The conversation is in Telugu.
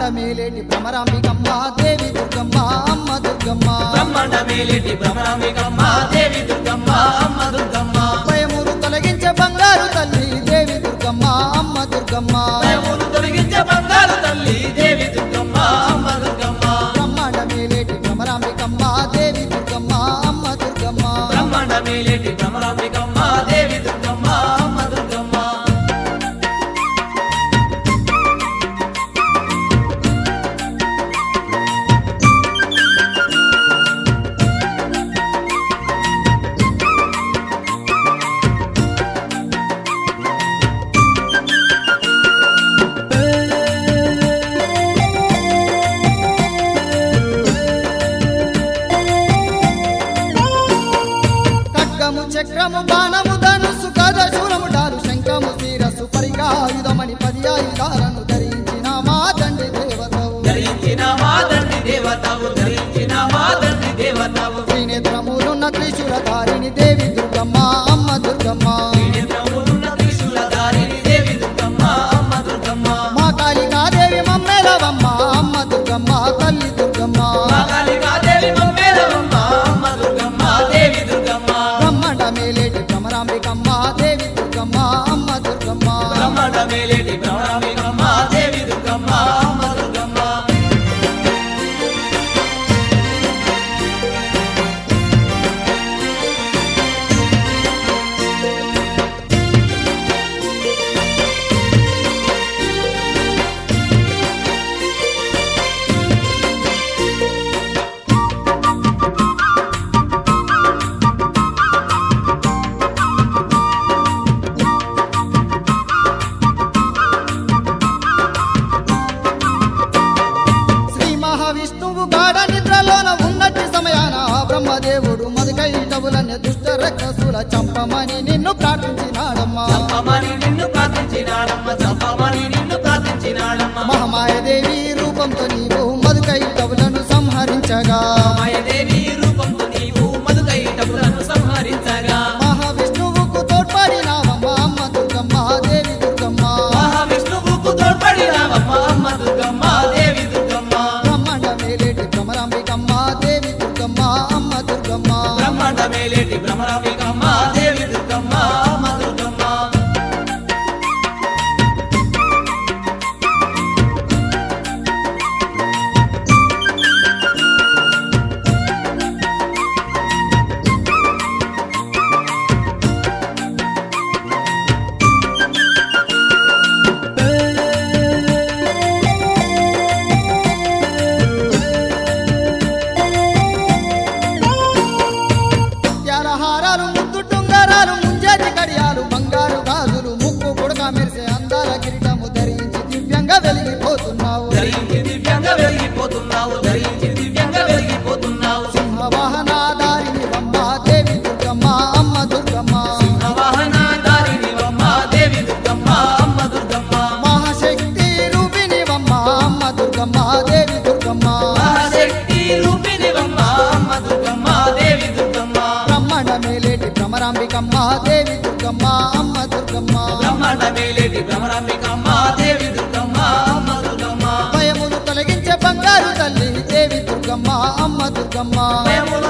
మేలేటి భ్రమరాంబికమ్మ దేవి దుర్గమ్మ అమ్మ దుర్గమ్మ బ్రహ్మాండ మేలేటి భ్రమరాంబికమ్మ దేవి దుర్గమ్మ అమ్మ దుర్గమ్మ భయములు తొలగించే బంగారు తల్లి దేవి దుర్గమ్మ అమ్మ దుర్గమ్మ భయములు తొలగించే బంగారు తల్లి దేవి దుర్గమ్మ అమ్మ దుర్గమ్మ బ్రహ్మాండ మేలేటి భ్రమరాంబికమ్మ దేవి దుర్గమ్మ అమ్మ దుర్గమ్మ బ్రహ్మాండ మేలేటి భ్రమరాంబికమ్మ దేవి దుర్గమ్మ అమ్మ దుర్గమ్మ ఖడ్గము చక్రము బాణము ధనుసు కథ శూలము డాలు శంఖము శిరస్సు పరిగాయుధమని పది ఆయుధాలను ధరించిన మా తండ్రి దేవతవు ధరించిన మా తండ్రి దేవతవు ధరించిన మా తండ్రి దేవతవు త్రినేత్రములున్న త్రిశూలధారిణి దేవి దుర్గమ్మ అమ్మ దుర్గమ్మ త్రినేత్రములున్న త్రిశూలధారిణి దేవి దుర్గమ్మ అమ్మ దుర్గమ్మ మా కాళికాదేవి మమ్మెలవమ్మ అమ్మ దుర్గమ్మ తల్లి దుర్గమ్మ కాళికాదేవి మమ్మేలవమ్మ అమ్మ దుర్గమ్మ దేవి దుర్గమ్మ బ్రహ్మండ మేలేటి భ్రమరాంబికమ్మ దేవి దుర్గమ్మ అమ్మ దుర్గమ్మ బ్రహ్మాండ మేలేటి భ్రమరాంబికమ్మ దేవి దుర్గమ్మ అమ్మ దుర్గమ్మ శ్రీ మహావిష్ణువు గాఢ నిద్రలోన ఉన్నట్టి సమయాన ఆ బ్రహ్మదేవుడు మధుకైటవులనే దుష్ట రక్కసుల చంపమని నిన్ను ప్రార్థించినాడమ్మా చంపమని నిన్ను ప్రార్థించినాడమ్మ చంపమని నిన్ను ప్రార్థించినాడమ్మ మహమాయదేవి రూపంతో నీవు మధుకైటవులను సంహరించగా మాయదేవి రూపంతో నీవు మధుకైటములను సంహరించగా మహావిష్ణువుకు తోడ్పడినావమ్మ అమ్మ దుర్గమ్మ దేవి దుర్గమ్మ మహావిష్ణువుకు తోడ్పడినావమ్మ అమ్మ దుర్గమ్మ దేవి దుర్గమ్మ బ్రహ్మాండ మేలేటి భ్రమరాంబికమ్మ దేవి దుర్గమ్మ అమ్మ దుర్గమ్మ బ్రహ్మాండ మేలేటి భ్రమరాంబికమ్మ దేవి దుర్గమ్మ అమ్మ దుర్గమ్మ హారాలు ముద్దు టుంగరాలు ముంజేతి కడియాలు బంగారు గాజులు ముక్కు పుడక మెరిసే అందాల కిరీటము ధరించి దివ్యంగా వెలిగిపోతున్నావు ధరించి దివ్యంగా వెలిగిపోతున్నావు ధరించి దివ్యంగా వెలిగిపోతున్నావు సింహవాహనాధారిణి అమ్మ దేవి దుర్గమ్మ అమ్మ దుర్గమ్మ వాహనాధారిణివమ్మ దేవి దుర్గమ్మ అమ్మ దుర్గమ్మ మహాశక్తి రూపిణివమ్మ అమ్మ దుర్గమ్మ దేవి దుర్గమ్మ మహాశక్తి రూపిణివమ్మ అమ్మ దుర్గమ్మ దేవి దుర్గమ్మ బ్రహ్మాండ మేలేటి భ్రమరాంబికమ్మ దేవి దుర్గమ్మ అమ్మ దుర్గమ్మ బ్రహ్మాండ మేలేటి భ్రమరాంబికమ్మ దేవి దుర్గమ్మ అమ్మ దుర్గమ్మ భయములు తొలగించే బంగారు తల్లి దేవి దుర్గమ్మ అమ్మ దుర్గమ్మ భయములు